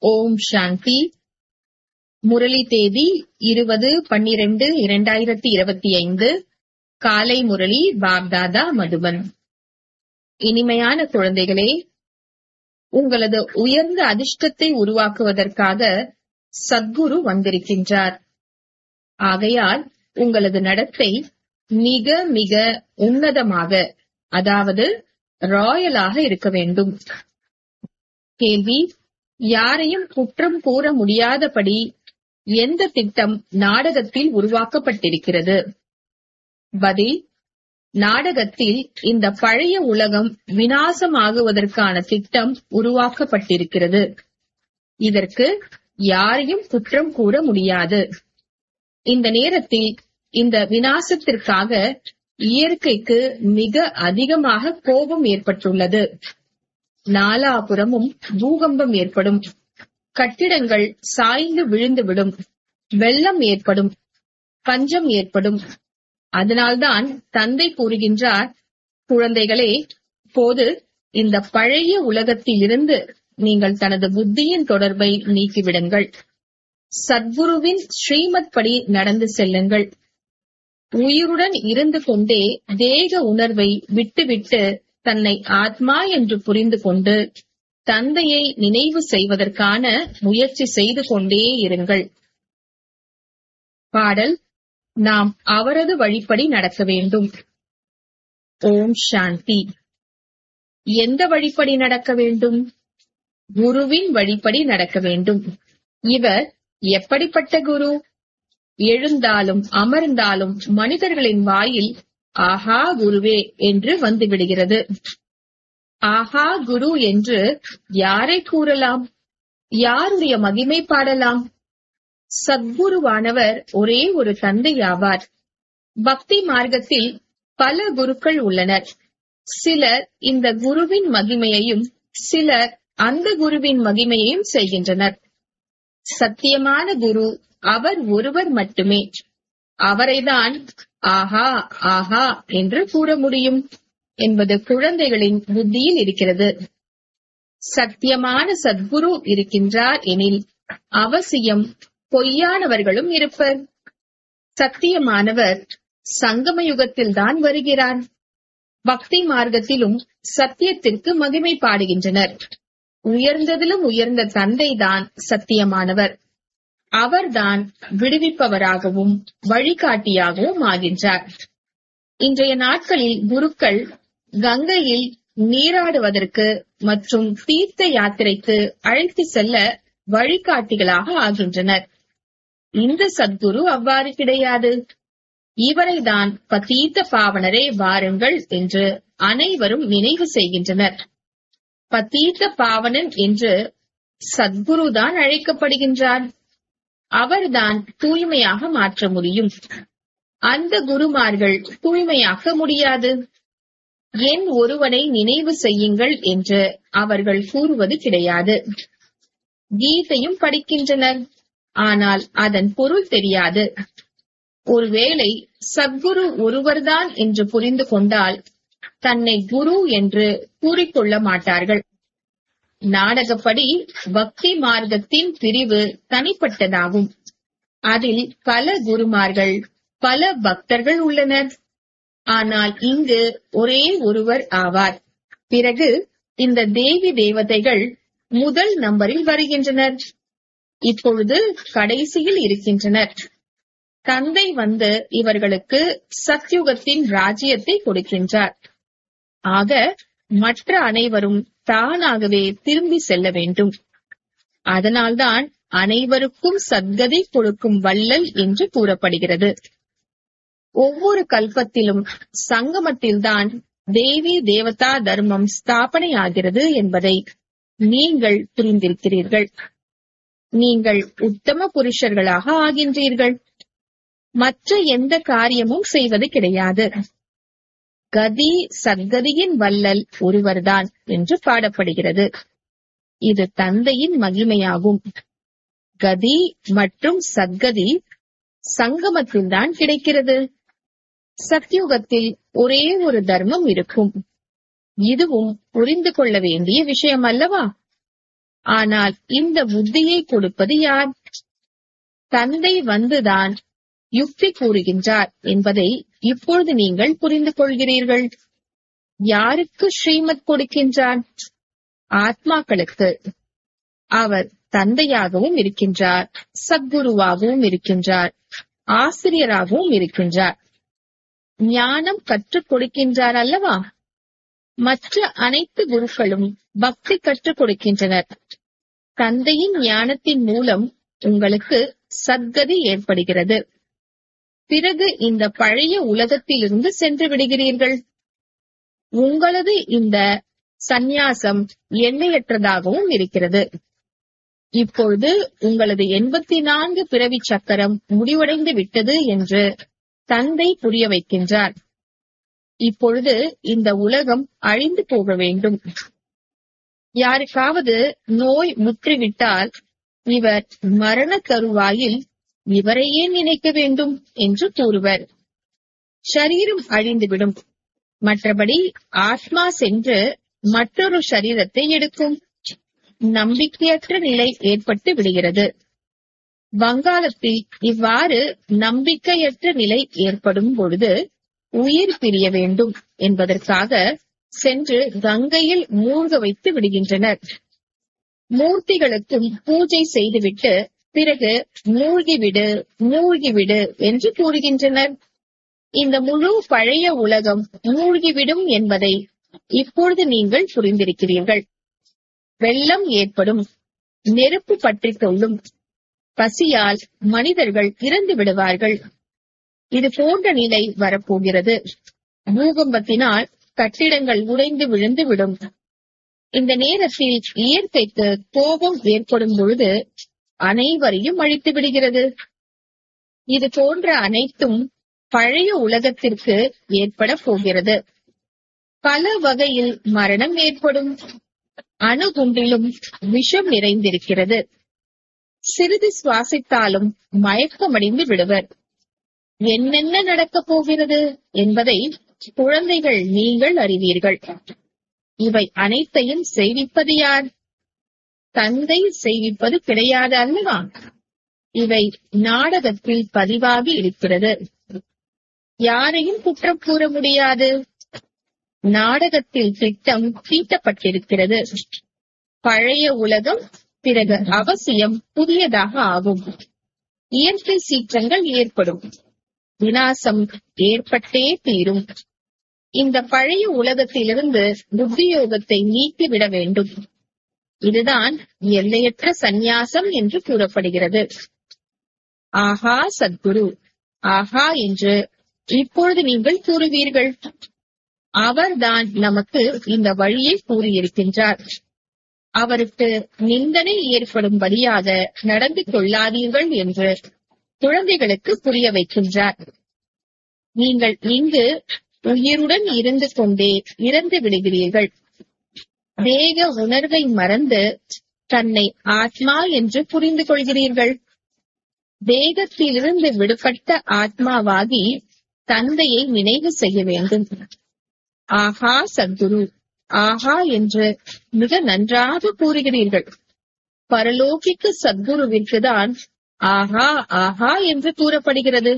ஓம் சாந்தி முரளி தேதி இருபது பன்னிரண்டு இரண்டாயிரத்தி இருபத்தி ஐந்து காலை முரளி பாப்தாதா மதுபன் இனிமையான குழந்தைகளே உங்களது உயர்ந்த அதிர்ஷ்டத்தை உருவாக்குவதற்காக சத்குரு வந்திருக்கின்றார் ஆகையால் உங்களது நடத்தை மிக மிக உன்னதமாக அதாவது ராயலாக இருக்க வேண்டும் கேள்வி யாரையும் குற்றம் கூற முடியாதபடி எந்த திட்டம் நாடகத்தில் உருவாக்கப்பட்டிருக்கிறது பதில் நாடகத்தில் இந்த பழைய உலகம் வினாசமாகுவதற்கான திட்டம் உருவாக்கப்பட்டிருக்கிறது இதற்கு யாரையும் குற்றம் கூற முடியாது இந்த நேரத்தில் இந்த வினாசத்திற்காக இயற்கைக்கு மிக அதிகமாக கோபம் ஏற்பட்டுள்ளது நாலாபுறமும் பூகம்பம் ஏற்படும் கட்டிடங்கள் சாய்ந்து விழுந்துவிடும் வெள்ளம் ஏற்படும் பஞ்சம் ஏற்படும் அதனால்தான் தந்தை கூறுகின்றார் குழந்தைகளே போது இந்த பழைய உலகத்திலிருந்து நீங்கள் தனது புத்தியின் தொடர்பை நீக்கிவிடுங்கள் சத்குருவின் ஸ்ரீமத் படி நடந்து செல்லுங்கள் உயிருடன் இருந்து கொண்டே தேக உணர்வை விட்டுவிட்டு தன்னை ஆத்மா என்று புரிந்து கொண்டு தந்தையை நினைவு செய்வதற்கான முயற்சி செய்து கொண்டே இருங்கள் பாடல் நாம் அவரது வழிப்படி நடக்க வேண்டும் ஓம் சாந்தி எந்த வழிப்படி நடக்க வேண்டும் குருவின் வழிப்படி நடக்க வேண்டும் இவர் எப்படிப்பட்ட குரு எழுந்தாலும் அமர்ந்தாலும் மனிதர்களின் வாயில் ஆஹா குருவே என்று வந்துவிடுகிறது ஆஹா குரு என்று யாரை கூறலாம் யாருடைய மகிமை பாடலாம் சத்குருவானவர் ஒரே ஒரு தந்தை ஆவார் பக்தி மார்க்கத்தில் பல குருக்கள் உள்ளனர் சிலர் இந்த குருவின் மகிமையையும் சிலர் அந்த குருவின் மகிமையையும் செய்கின்றனர் சத்தியமான குரு அவர் ஒருவர் மட்டுமே அவரைதான் ஆஹா ஆஹா என்று கூற முடியும் என்பது குழந்தைகளின் புத்தியில் இருக்கிறது சத்தியமான சத்குரு இருக்கின்றார் எனில் அவசியம் பொய்யானவர்களும் இருப்பர் சத்தியமானவர் சங்கம யுகத்தில் தான் வருகிறார் பக்தி மார்க்கத்திலும் சத்தியத்திற்கு மகிமை பாடுகின்றனர் உயர்ந்ததிலும் உயர்ந்த தந்தைதான் சத்தியமானவர் அவர்தான் விடுவிப்பவராகவும் வழிகாட்டியாகவும் ஆகின்றார் இன்றைய நாட்களில் குருக்கள் கங்கையில் நீராடுவதற்கு மற்றும் தீர்த்த யாத்திரைக்கு அழைத்து செல்ல வழிகாட்டிகளாக ஆகின்றனர் இந்த சத்குரு அவ்வாறு கிடையாது இவரைதான் பதீத்த பாவனரே வாருங்கள் என்று அனைவரும் நினைவு செய்கின்றனர் பதீத்த பாவனன் என்று சத்குருதான் அழைக்கப்படுகின்றார் அவர்தான் தூய்மையாக மாற்ற முடியும் அந்த குருமார்கள் தூய்மையாக்க முடியாது என் ஒருவனை நினைவு செய்யுங்கள் என்று அவர்கள் கூறுவது கிடையாது கீதையும் படிக்கின்றனர் ஆனால் அதன் பொருள் தெரியாது ஒருவேளை சத்குரு ஒருவர்தான் என்று புரிந்து கொண்டால் தன்னை குரு என்று கூறிக்கொள்ள மாட்டார்கள் நாடகப்படி பக்தி மார்க்கத்தின் பிரிவு தனிப்பட்டதாகும் அதில் பல குருமார்கள் பல பக்தர்கள் உள்ளனர் ஆனால் இங்கு ஒரே ஒருவர் ஆவார் பிறகு இந்த தேவி தேவதைகள் முதல் நம்பரில் வருகின்றனர் இப்பொழுது கடைசியில் இருக்கின்றனர் தந்தை வந்து இவர்களுக்கு சத்யுகத்தின் ராஜ்யத்தை கொடுக்கின்றார் ஆக மற்ற அனைவரும் தானாகவே திரும்பி செல்ல வேண்டும் அதனால்தான் அனைவருக்கும் சத்கதி கொடுக்கும் வள்ளல் என்று கூறப்படுகிறது ஒவ்வொரு கல்பத்திலும் சங்கமத்தில்தான் தேவி தேவதா தர்மம் ஸ்தாபனை ஆகிறது என்பதை நீங்கள் புரிந்திருக்கிறீர்கள் நீங்கள் உத்தம புருஷர்களாக ஆகின்றீர்கள் மற்ற எந்த காரியமும் செய்வது கிடையாது கதி சத்கதியின் வல்லல் ஒருவர்தான் என்று பாடப்படுகிறது இது தந்தையின் மகிமையாகும் கதி மற்றும் சத்கதி சங்கமத்தில்தான் கிடைக்கிறது சத்யுகத்தில் ஒரே ஒரு தர்மம் இருக்கும் இதுவும் புரிந்து கொள்ள வேண்டிய விஷயம் அல்லவா ஆனால் இந்த புத்தியை கொடுப்பது யார் தந்தை வந்துதான் யுக்தி கூறுகின்றார் என்பதை இப்பொழுது நீங்கள் புரிந்து கொள்கிறீர்கள் யாருக்கு ஸ்ரீமத் கொடுக்கின்றார் ஆத்மாக்களுக்கு அவர் தந்தையாகவும் இருக்கின்றார் சத்குருவாகவும் இருக்கின்றார் ஆசிரியராகவும் இருக்கின்றார் ஞானம் கற்றுக் கொடுக்கின்றார் அல்லவா மற்ற அனைத்து குருக்களும் பக்தி கற்றுக் கொடுக்கின்றனர் தந்தையின் ஞானத்தின் மூலம் உங்களுக்கு சத்கதி ஏற்படுகிறது பிறகு இந்த பழைய உலகத்திலிருந்து சென்று விடுகிறீர்கள் உங்களது இந்த சந்நியாசம் எல்லையற்றதாகவும் இருக்கிறது இப்பொழுது உங்களது எண்பத்தி நான்கு பிறவி சக்கரம் முடிவடைந்து விட்டது என்று தந்தை புரிய வைக்கின்றார் இப்பொழுது இந்த உலகம் அழிந்து போக வேண்டும் யாருக்காவது நோய் முற்றிவிட்டால் இவர் மரண தருவாயில் இவரையே நினைக்க வேண்டும் என்று கூறுவர் சரீரம் அழிந்துவிடும் மற்றபடி ஆத்மா சென்று மற்றொரு சரீரத்தை எடுக்கும் நம்பிக்கையற்ற நிலை ஏற்பட்டு விடுகிறது வங்காளத்தில் இவ்வாறு நம்பிக்கையற்ற நிலை ஏற்படும் பொழுது உயிர் பிரிய வேண்டும் என்பதற்காக சென்று கங்கையில் மூழ்க வைத்து விடுகின்றனர் மூர்த்திகளுக்கும் பூஜை செய்துவிட்டு பிறகு மூழ்கிவிடு மூழ்கிவிடு என்று கூறுகின்றனர் இந்த முழு பழைய உலகம் மூழ்கிவிடும் என்பதை இப்பொழுது நீங்கள் புரிந்திருக்கிறீர்கள் வெள்ளம் ஏற்படும் நெருப்பு பற்றிக் கொள்ளும் பசியால் மனிதர்கள் இறந்து விடுவார்கள் இது போன்ற நிலை வரப்போகிறது பூகம்பத்தினால் கட்டிடங்கள் உடைந்து விழுந்து விடும் இந்த நேரத்தில் இயற்கைக்கு கோபம் ஏற்படும் பொழுது அனைவரையும் அழித்து விடுகிறது இது போன்ற அனைத்தும் பழைய உலகத்திற்கு ஏற்பட போகிறது பல வகையில் மரணம் ஏற்படும் அணுகுண்டிலும் விஷம் நிறைந்திருக்கிறது சிறிது சுவாசித்தாலும் மயக்கமடைந்து விடுவர் என்னென்ன நடக்கப் போகிறது என்பதை குழந்தைகள் நீங்கள் அறிவீர்கள் இவை அனைத்தையும் செய்விப்பது யார் தந்தை செய்விப்பது கிடையாது அல்லவா இவை நாடகத்தில் பதிவாகி இருக்கிறது யாரையும் குற்றம் கூற முடியாது நாடகத்தில் திட்டம் தீட்டப்பட்டிருக்கிறது பழைய உலகம் பிறகு அவசியம் புதியதாக ஆகும் இயற்கை சீற்றங்கள் ஏற்படும் வினாசம் ஏற்பட்டே தீரும் இந்த பழைய உலகத்திலிருந்து புத்தியோகத்தை நீக்கிவிட வேண்டும் இதுதான் எல்லையற்ற சந்நியாசம் என்று கூறப்படுகிறது ஆஹா சத்குரு ஆஹா என்று இப்பொழுது நீங்கள் கூறுவீர்கள் அவர்தான் நமக்கு இந்த வழியை கூறியிருக்கின்றார் அவருக்கு நிந்தனை ஏற்படும்படியாக நடந்து கொள்ளாதீர்கள் என்று குழந்தைகளுக்கு புரிய வைக்கின்றார் நீங்கள் இங்கு உயிருடன் இருந்து கொண்டே இறந்து விடுகிறீர்கள் தேக உணர்வை மறந்து தன்னை ஆத்மா என்று புரிந்து கொள்கிறீர்கள் தேகத்திலிருந்து விடுபட்ட ஆத்மாவாகி தந்தையை நினைவு செய்ய வேண்டும் ஆஹா சத்குரு ஆஹா என்று மிக நன்றாக கூறுகிறீர்கள் பரலோகிக்கு சத்குருவிற்குதான் ஆஹா ஆஹா என்று கூறப்படுகிறது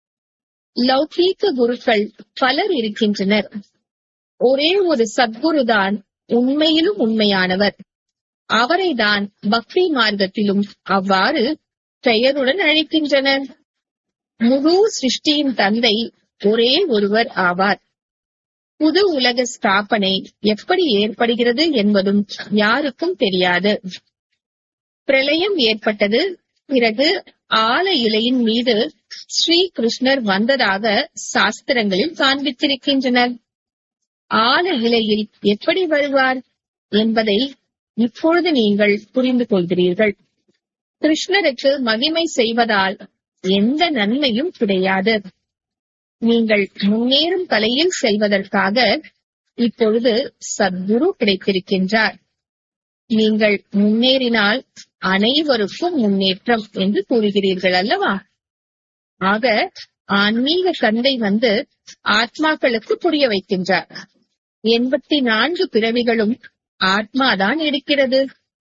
லௌகீக குருக்கள் பலர் இருக்கின்றனர் ஒரே ஒரு சத்குருதான் உண்மையிலும் உண்மையானவர் அவரைதான் பக்தி மார்க்கத்திலும் அவ்வாறு பெயருடன் அழைக்கின்றனர் முழு சிருஷ்டியின் தந்தை ஒரே ஒருவர் ஆவார் புது உலக ஸ்தாபனை எப்படி ஏற்படுகிறது என்பதும் யாருக்கும் தெரியாது பிரளயம் ஏற்பட்டது பிறகு ஆல இலையின் மீது ஸ்ரீ கிருஷ்ணர் வந்ததாக சாஸ்திரங்களில் காண்பித்திருக்கின்றனர் ஆல இலையில் எப்படி வருவார் என்பதை இப்பொழுது நீங்கள் புரிந்து கொள்கிறீர்கள் கிருஷ்ணருக்கு மகிமை செய்வதால் எந்த நன்மையும் கிடையாது நீங்கள் முன்னேறும் கலையில் செல்வதற்காக இப்பொழுது சத்குரு கிடைத்திருக்கின்றார் நீங்கள் முன்னேறினால் அனைவருக்கும் முன்னேற்றம் என்று கூறுகிறீர்கள் அல்லவா ஆக ஆன்மீக தந்தை வந்து ஆத்மாக்களுக்கு புரிய வைக்கின்றார் எண்பத்தி நான்கு பிறவிகளும் ஆத்மாதான் எடுக்கிறது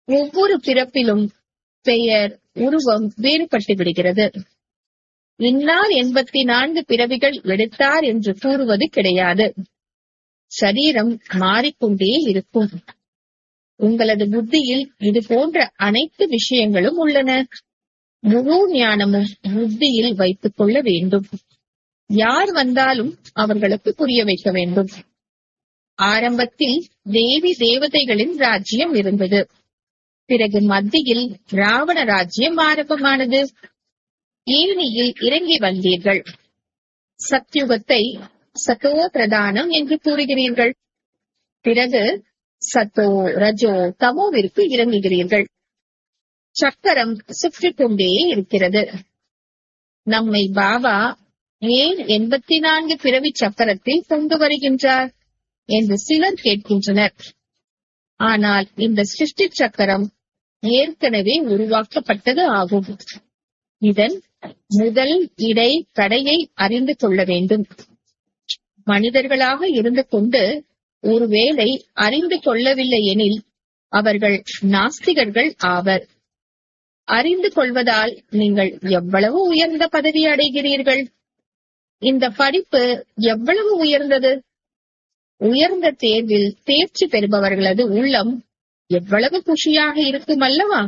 ஒவ்வொரு பிறப்பிலும் பெயர் உருவம் வேறுபட்டு விடுகிறது இன்னார் எண்பத்தி நான்கு பிறவிகள் எடுத்தார் என்று கூறுவது கிடையாது சரீரம் மாறிக்கொண்டே இருக்கும் உங்களது புத்தியில் இது போன்ற அனைத்து விஷயங்களும் உள்ளன முழு ஞானமும் புத்தியில் வைத்துக் கொள்ள வேண்டும் யார் வந்தாலும் அவர்களுக்கு புரிய வைக்க வேண்டும் ஆரம்பத்தில் தேவி தேவதைகளின் ராஜ்யம் இருந்தது பிறகு மத்தியில் ராவண ராஜ்யம் ஆரம்பமானது ஏனியில் இறங்கி வந்தீர்கள் சத்யுகத்தை சத்தோ பிரதானம் என்று கூறுகிறீர்கள் பிறகு சத்தோ ரஜோ தமோவிற்கு இறங்குகிறீர்கள் சக்கரம் சுற்றிக் கொண்டே இருக்கிறது நம்மை பாபா ஏன் எண்பத்தி நான்கு பிறவி சக்கரத்தில் கொண்டு வருகின்றார் என்று சிலர் கேட்கின்றனர் ஆனால் இந்த சிருஷ்டி சக்கரம் ஏற்கனவே உருவாக்கப்பட்டது ஆகும் இதன் முதல் இடை கடையை அறிந்து கொள்ள வேண்டும் மனிதர்களாக இருந்து கொண்டு ஒருவேளை அறிந்து கொள்ளவில்லை எனில் அவர்கள் நாஸ்திகர்கள் ஆவர் அறிந்து கொள்வதால் நீங்கள் எவ்வளவு உயர்ந்த பதவி அடைகிறீர்கள் இந்த படிப்பு எவ்வளவு உயர்ந்தது உயர்ந்த தேர்வில் தேர்ச்சி பெறுபவர்களது உள்ளம் எவ்வளவு குஷியாக இருக்கும் அல்லவா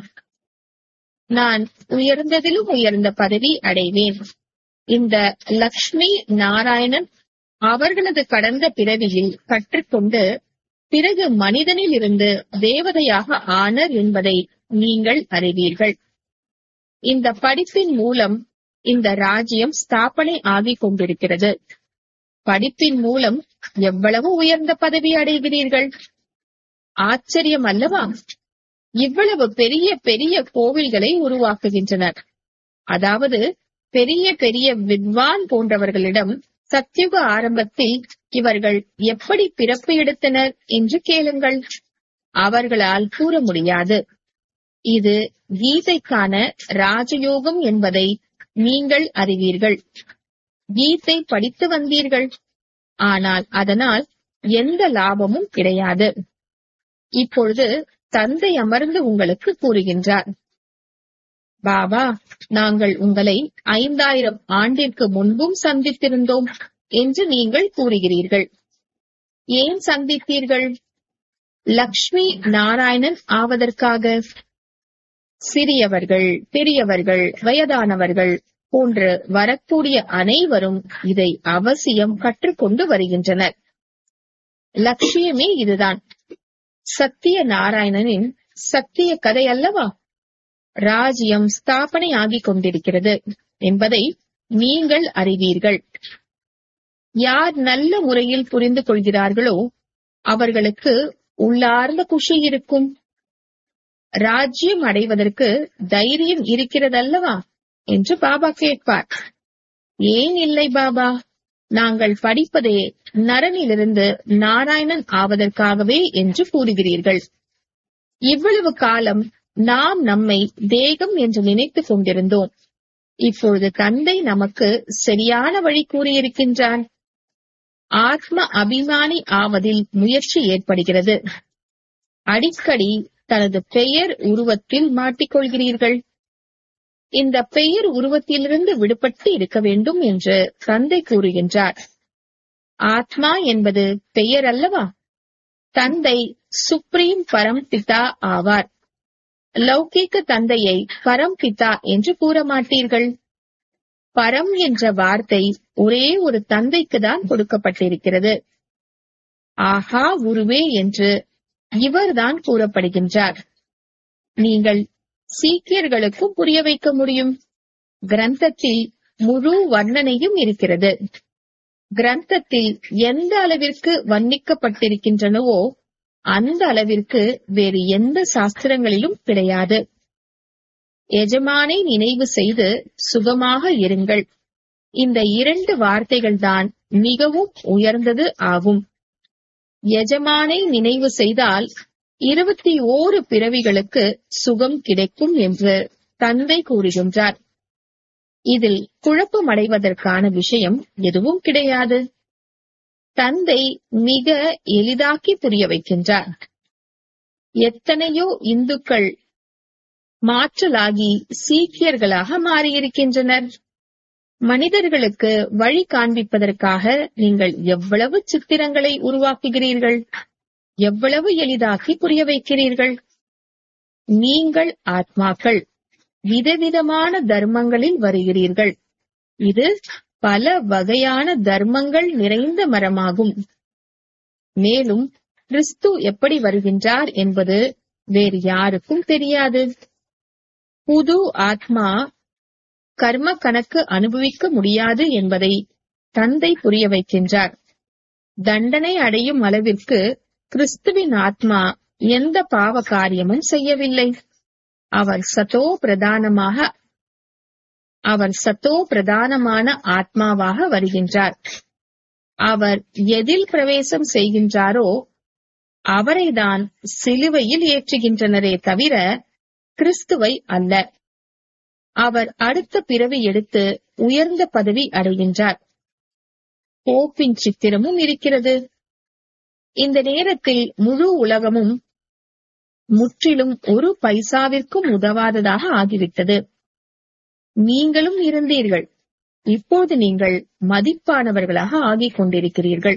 நான் உயர்ந்ததிலும் உயர்ந்த பதவி அடைவேன் இந்த லக்ஷ்மி நாராயணன் அவர்களது கடந்த பிறவியில் கற்றுக்கொண்டு பிறகு மனிதனில் இருந்து தேவதையாக ஆனர் என்பதை நீங்கள் அறிவீர்கள் இந்த படிப்பின் மூலம் இந்த ராஜ்யம் ஸ்தாபனை ஆகிக் கொண்டிருக்கிறது படிப்பின் மூலம் எவ்வளவு உயர்ந்த பதவி அடைகிறீர்கள் ஆச்சரியம் அல்லவா இவ்வளவு பெரிய பெரிய கோவில்களை உருவாக்குகின்றனர் அதாவது பெரிய பெரிய வித்வான் போன்றவர்களிடம் சத்யுக ஆரம்பத்தில் இவர்கள் எப்படி பிறப்பு எடுத்தனர் என்று கேளுங்கள் அவர்களால் கூற முடியாது இது கீதைக்கான ராஜயோகம் என்பதை நீங்கள் அறிவீர்கள் கீதை படித்து வந்தீர்கள் ஆனால் அதனால் எந்த லாபமும் கிடையாது இப்பொழுது தந்தை அமர்ந்து உங்களுக்கு கூறுகின்றார் பாபா நாங்கள் உங்களை ஐந்தாயிரம் ஆண்டிற்கு முன்பும் சந்தித்திருந்தோம் என்று நீங்கள் கூறுகிறீர்கள் ஏன் சந்தித்தீர்கள் லக்ஷ்மி நாராயணன் ஆவதற்காக சிறியவர்கள் பெரியவர்கள் வயதானவர்கள் போன்று வரக்கூடிய அனைவரும் இதை அவசியம் கற்றுக்கொண்டு வருகின்றனர் லட்சியமே இதுதான் சத்திய நாராயணனின் சத்திய கதை அல்லவா ராஜ்யம் ஸ்தாபனை ஆகிக் கொண்டிருக்கிறது என்பதை நீங்கள் அறிவீர்கள் யார் நல்ல முறையில் புரிந்து கொள்கிறார்களோ அவர்களுக்கு உள்ளார்ந்த குஷி இருக்கும் ராஜ்யம் அடைவதற்கு தைரியம் இருக்கிறதல்லவா என்று பாபா கேட்பார் ஏன் இல்லை பாபா நாங்கள் படிப்பதே நரனிலிருந்து நாராயணன் ஆவதற்காகவே என்று கூறுகிறீர்கள் இவ்வளவு காலம் நாம் நம்மை தேகம் என்று நினைத்துக் கொண்டிருந்தோம் இப்பொழுது தந்தை நமக்கு சரியான வழி கூறியிருக்கின்றான் ஆத்ம அபிமானி ஆவதில் முயற்சி ஏற்படுகிறது அடிக்கடி தனது பெயர் உருவத்தில் மாட்டிக்கொள்கிறீர்கள் இந்த பெயர் உருவத்திலிருந்து விடுபட்டு இருக்க வேண்டும் என்று தந்தை கூறுகின்றார் ஆத்மா என்பது பெயர் அல்லவா தந்தை சுப்ரீம் பரம் பிதா ஆவார் லௌகீக தந்தையை பரம் பிதா என்று கூற மாட்டீர்கள் பரம் என்ற வார்த்தை ஒரே ஒரு தந்தைக்கு தான் கொடுக்கப்பட்டிருக்கிறது ஆஹா உருவே என்று இவர்தான் கூறப்படுகின்றார் நீங்கள் சீக்கியர்களுக்கும் புரிய வைக்க முடியும் கிரந்தத்தில் முழு வர்ணனையும் இருக்கிறது கிரந்தத்தில் எந்த அளவிற்கு வர்ணிக்கப்பட்டிருக்கின்றனவோ அந்த அளவிற்கு வேறு எந்த சாஸ்திரங்களிலும் கிடையாது எஜமானை நினைவு செய்து சுகமாக இருங்கள் இந்த இரண்டு வார்த்தைகள் தான் மிகவும் உயர்ந்தது ஆகும் எஜமானை நினைவு செய்தால் இருபத்தி ஓரு பிறவிகளுக்கு சுகம் கிடைக்கும் என்று தந்தை கூறுகின்றார் இதில் குழப்பமடைவதற்கான விஷயம் எதுவும் கிடையாது தந்தை மிக எளிதாக்கி புரிய வைக்கின்றார் எத்தனையோ இந்துக்கள் மாற்றலாகி சீக்கியர்களாக மாறியிருக்கின்றனர் மனிதர்களுக்கு வழி காண்பிப்பதற்காக நீங்கள் எவ்வளவு சித்திரங்களை உருவாக்குகிறீர்கள் எவ்வளவு எளிதாக்கி புரிய வைக்கிறீர்கள் நீங்கள் ஆத்மாக்கள் விதவிதமான தர்மங்களில் வருகிறீர்கள் இது பல வகையான தர்மங்கள் நிறைந்த மரமாகும் மேலும் கிறிஸ்து எப்படி வருகின்றார் என்பது வேறு யாருக்கும் தெரியாது புது ஆத்மா கர்ம கணக்கு அனுபவிக்க முடியாது என்பதை தந்தை புரிய வைக்கின்றார் தண்டனை அடையும் அளவிற்கு கிறிஸ்துவின் ஆத்மா எந்த பாவ காரியமும் செய்யவில்லை அவர் சதோ பிரதானமாக அவர் சத்தோ பிரதானமான ஆத்மாவாக வருகின்றார் அவர் எதில் பிரவேசம் செய்கின்றாரோ அவரைதான் சிலுவையில் ஏற்றுகின்றனரே தவிர கிறிஸ்துவை அல்ல அவர் அடுத்த பிறவி எடுத்து உயர்ந்த பதவி அடைகின்றார் போப்பின் சித்திரமும் இருக்கிறது இந்த நேரத்தில் முழு உலகமும் முற்றிலும் ஒரு பைசாவிற்கும் உதவாததாக ஆகிவிட்டது நீங்களும் இருந்தீர்கள் இப்போது நீங்கள் மதிப்பானவர்களாக ஆகிக் கொண்டிருக்கிறீர்கள்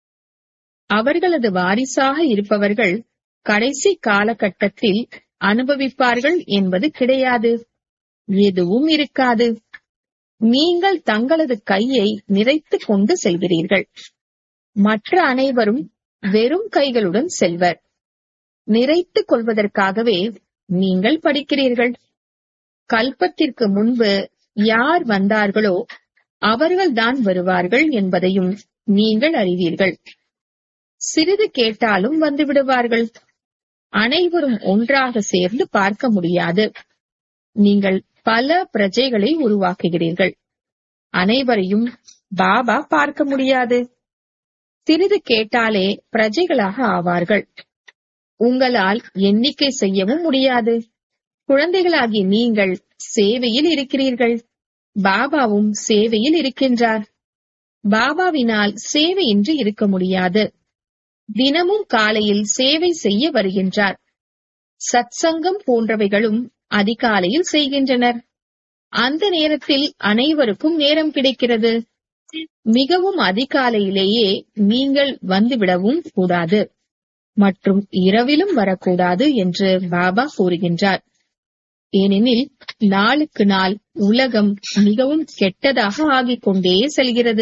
அவர்களது வாரிசாக இருப்பவர்கள் கடைசி காலகட்டத்தில் அனுபவிப்பார்கள் என்பது கிடையாது எதுவும் இருக்காது நீங்கள் தங்களது கையை நிறைத்துக் கொண்டு செல்கிறீர்கள் மற்ற அனைவரும் வெறும் கைகளுடன் செல்வர் நிறைத்துக் கொள்வதற்காகவே நீங்கள் படிக்கிறீர்கள் கல்பத்திற்கு முன்பு யார் வந்தார்களோ அவர்கள்தான் வருவார்கள் என்பதையும் நீங்கள் அறிவீர்கள் சிறிது கேட்டாலும் வந்து விடுவார்கள் அனைவரும் ஒன்றாக சேர்ந்து பார்க்க முடியாது நீங்கள் பல பிரஜைகளை உருவாக்குகிறீர்கள் அனைவரையும் பாபா பார்க்க முடியாது சிறிது கேட்டாலே பிரஜைகளாக ஆவார்கள் உங்களால் எண்ணிக்கை செய்யவும் முடியாது குழந்தைகளாகி நீங்கள் சேவையில் இருக்கிறீர்கள் பாபாவும் சேவையில் இருக்கின்றார் பாபாவினால் சேவையின்றி இருக்க முடியாது தினமும் காலையில் சேவை செய்ய வருகின்றார் சத்சங்கம் போன்றவைகளும் அதிகாலையில் செய்கின்றனர் அந்த நேரத்தில் அனைவருக்கும் நேரம் கிடைக்கிறது மிகவும் அதிகாலையிலேயே நீங்கள் வந்துவிடவும் கூடாது மற்றும் இரவிலும் வரக்கூடாது என்று பாபா கூறுகின்றார் ஏனெனில் நாளுக்கு நாள் உலகம் மிகவும் கெட்டதாக ஆகிக் கொண்டே செல்கிறது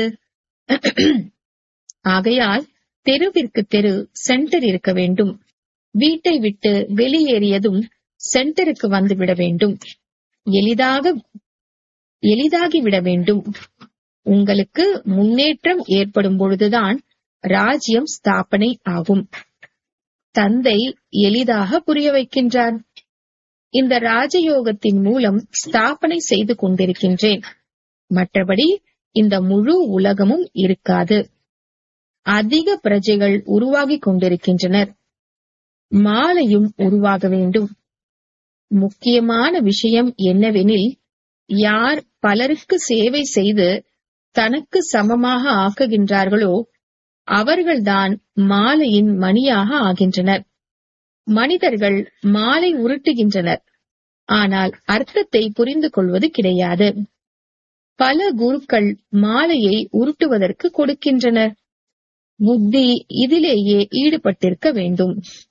ஆகையால் தெருவிற்கு தெரு சென்டர் இருக்க வேண்டும் வீட்டை விட்டு வெளியேறியதும் சென்டருக்கு வந்துவிட வேண்டும் எளிதாக எளிதாகிவிட வேண்டும் உங்களுக்கு முன்னேற்றம் ஏற்படும் பொழுதுதான் ராஜ்யம் ஸ்தாபனை ஆகும் தந்தை எளிதாக புரிய வைக்கின்றார் இந்த ராஜயோகத்தின் மூலம் ஸ்தாபனை செய்து கொண்டிருக்கின்றேன் மற்றபடி இந்த முழு உலகமும் இருக்காது அதிக பிரஜைகள் உருவாகிக் கொண்டிருக்கின்றனர் மாலையும் உருவாக வேண்டும் முக்கியமான விஷயம் என்னவெனில் யார் பலருக்கு சேவை செய்து தனக்கு சமமாக ஆக்குகின்றார்களோ அவர்கள்தான் மாலையின் மணியாக ஆகின்றனர் மனிதர்கள் மாலை உருட்டுகின்றனர் ஆனால் அர்த்தத்தை புரிந்து கொள்வது கிடையாது பல குருக்கள் மாலையை உருட்டுவதற்கு கொடுக்கின்றனர் புத்தி இதிலேயே ஈடுபட்டிருக்க வேண்டும்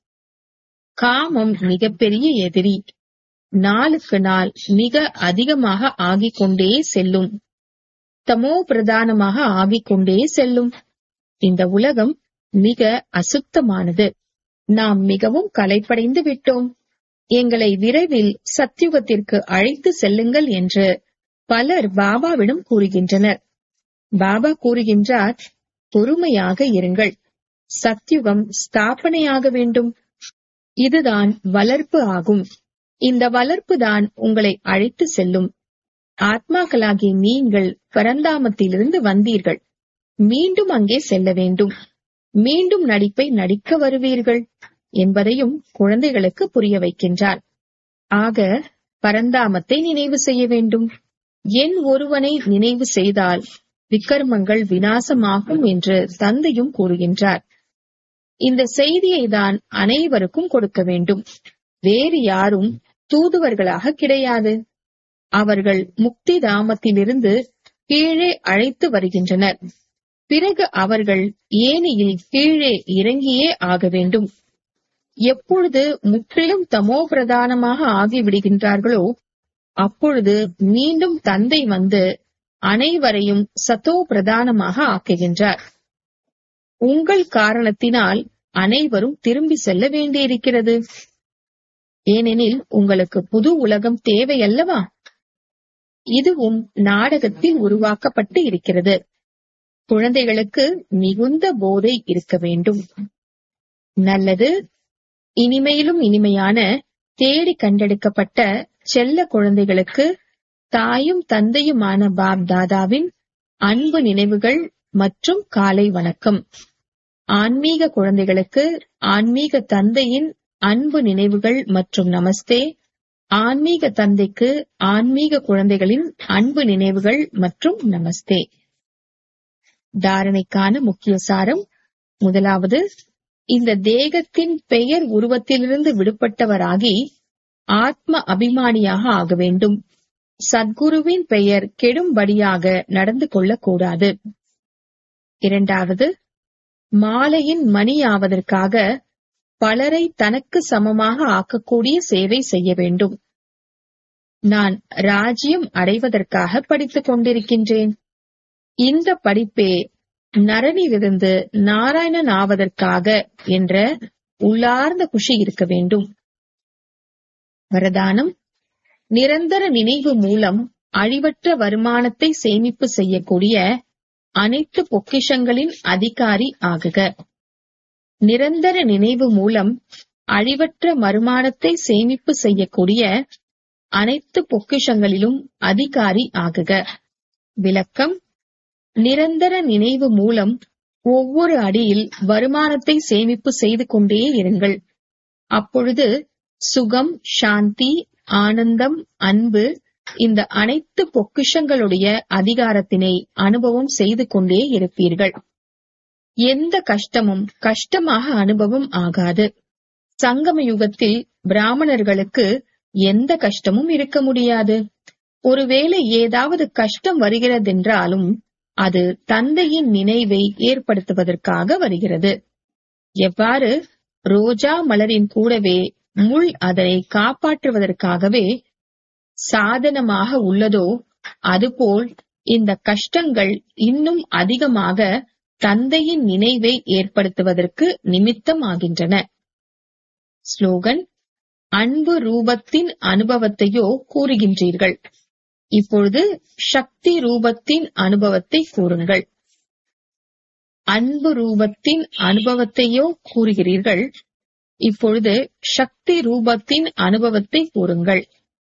காமம் மிகப்பெரிய எதிரி நாளுக்கு நாள் மிக அதிகமாக ஆகிக் கொண்டே செல்லும் தமோ பிரதானமாக ஆகிக் கொண்டே செல்லும் இந்த உலகம் மிக அசுத்தமானது நாம் மிகவும் கலைப்படைந்து விட்டோம் எங்களை விரைவில் சத்யுகத்திற்கு அழைத்து செல்லுங்கள் என்று பலர் பாபாவிடம் கூறுகின்றனர் பாபா கூறுகின்றார் பொறுமையாக இருங்கள் சத்யுகம் ஸ்தாபனையாக வேண்டும் இதுதான் வளர்ப்பு ஆகும் இந்த வளர்ப்பு தான் உங்களை அழைத்து செல்லும் ஆத்மாக்களாகிய நீங்கள் பரந்தாமத்திலிருந்து வந்தீர்கள் மீண்டும் அங்கே செல்ல வேண்டும் மீண்டும் நடிப்பை நடிக்க வருவீர்கள் என்பதையும் குழந்தைகளுக்கு புரிய வைக்கின்றார் ஆக பரந்தாமத்தை நினைவு செய்ய வேண்டும் என் ஒருவனை நினைவு செய்தால் விக்கர்மங்கள் வினாசமாகும் என்று தந்தையும் கூறுகின்றார் இந்த செய்தியை தான் அனைவருக்கும் கொடுக்க வேண்டும் வேறு யாரும் தூதுவர்களாக கிடையாது அவர்கள் முக்தி தாமத்திலிருந்து கீழே அழைத்து வருகின்றனர் பிறகு அவர்கள் ஏனியில் கீழே இறங்கியே ஆக வேண்டும் எப்பொழுது முற்றிலும் தமோ பிரதானமாக ஆகிவிடுகின்றார்களோ அப்பொழுது மீண்டும் தந்தை வந்து அனைவரையும் சத்தோ பிரதானமாக ஆக்குகின்றார் உங்கள் காரணத்தினால் அனைவரும் திரும்பி செல்ல வேண்டியிருக்கிறது ஏனெனில் உங்களுக்கு புது உலகம் தேவை அல்லவா இதுவும் நாடகத்தில் உருவாக்கப்பட்டு இருக்கிறது குழந்தைகளுக்கு மிகுந்த போதை இருக்க வேண்டும் நல்லது இனிமையிலும் இனிமையான தேடி கண்டெடுக்கப்பட்ட செல்ல குழந்தைகளுக்கு தாயும் தந்தையுமான பாப் தாதாவின் அன்பு நினைவுகள் மற்றும் காலை வணக்கம் ஆன்மீக குழந்தைகளுக்கு ஆன்மீக தந்தையின் அன்பு நினைவுகள் மற்றும் நமஸ்தே ஆன்மீக தந்தைக்கு ஆன்மீக குழந்தைகளின் அன்பு நினைவுகள் மற்றும் நமஸ்தே தாரணைக்கான முக்கிய சாரம் முதலாவது இந்த தேகத்தின் பெயர் உருவத்திலிருந்து விடுபட்டவராகி ஆத்ம அபிமானியாக ஆக வேண்டும் சத்குருவின் பெயர் கெடும்படியாக நடந்து கொள்ளக்கூடாது இரண்டாவது மாலையின் மணி ஆவதற்காக பலரை தனக்கு சமமாக ஆக்கக்கூடிய சேவை செய்ய வேண்டும் நான் ராஜ்யம் அடைவதற்காக படித்துக் கொண்டிருக்கின்றேன் இந்த படிப்பே நரனிலிருந்து நாராயணன் ஆவதற்காக என்ற உள்ளார்ந்த குஷி இருக்க வேண்டும் வரதானம் நிரந்தர நினைவு மூலம் அழிவற்ற வருமானத்தை சேமிப்பு செய்யக்கூடிய அனைத்து பொக்கிஷங்களின் அதிகாரி ஆகுக நிரந்தர நினைவு மூலம் அழிவற்ற வருமானத்தை சேமிப்பு செய்யக்கூடிய அனைத்து பொக்கிஷங்களிலும் அதிகாரி ஆகுக விளக்கம் நிரந்தர நினைவு மூலம் ஒவ்வொரு அடியில் வருமானத்தை சேமிப்பு செய்து கொண்டே இருங்கள் அப்பொழுது சுகம் சாந்தி ஆனந்தம் அன்பு இந்த அனைத்து பொக்கிஷங்களுடைய அதிகாரத்தினை அனுபவம் செய்து கொண்டே இருப்பீர்கள் எந்த கஷ்டமும் கஷ்டமாக அனுபவம் ஆகாது சங்கம யுகத்தில் பிராமணர்களுக்கு எந்த கஷ்டமும் இருக்க முடியாது ஒருவேளை ஏதாவது கஷ்டம் வருகிறதென்றாலும் அது தந்தையின் நினைவை ஏற்படுத்துவதற்காக வருகிறது எவ்வாறு ரோஜா மலரின் கூடவே முள் அதனை காப்பாற்றுவதற்காகவே சாதனமாக உள்ளதோ அதுபோல் இந்த கஷ்டங்கள் இன்னும் அதிகமாக தந்தையின் நினைவை ஏற்படுத்துவதற்கு நிமித்தம் ஆகின்றன ஸ்லோகன் அன்பு ரூபத்தின் அனுபவத்தையோ கூறுகின்றீர்கள் இப்பொழுது சக்தி ரூபத்தின் அனுபவத்தை கூறுங்கள் அன்பு ரூபத்தின் அனுபவத்தையோ கூறுகிறீர்கள் இப்பொழுது சக்தி ரூபத்தின் அனுபவத்தை கூறுங்கள்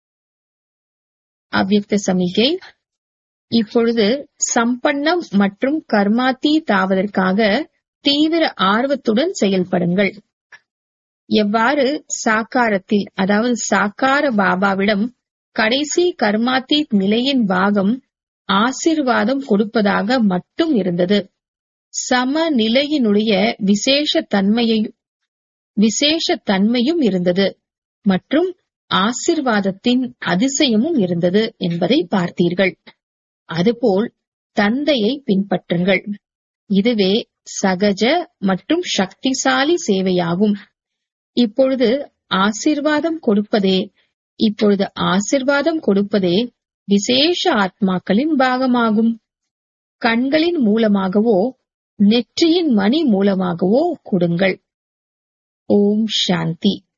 அவ்யக்த சமிகை இப்பொழுது சம்பன்னம் மற்றும் கர்மாத்தி தாவதற்காக தீவிர ஆர்வத்துடன் செயல்படுங்கள் எவ்வாறு சாக்காரத்தில் அதாவது சாக்கார பாபாவிடம் கடைசி கர்மாத்தி நிலையின் பாகம் ஆசிர்வாதம் கொடுப்பதாக மட்டும் இருந்தது சமநிலையினுடைய விசேஷ தன்மையை விசேஷ தன்மையும் இருந்தது மற்றும் ஆசிர்வாதத்தின் அதிசயமும் இருந்தது என்பதை பார்த்தீர்கள் அதுபோல் தந்தையை பின்பற்றுங்கள் இதுவே சகஜ மற்றும் சக்திசாலி சேவையாகும் இப்பொழுது ஆசிர்வாதம் கொடுப்பதே இப்பொழுது ஆசிர்வாதம் கொடுப்பதே விசேஷ ஆத்மாக்களின் பாகமாகும் கண்களின் மூலமாகவோ நெற்றியின் மணி மூலமாகவோ கொடுங்கள் ஓம் சாந்தி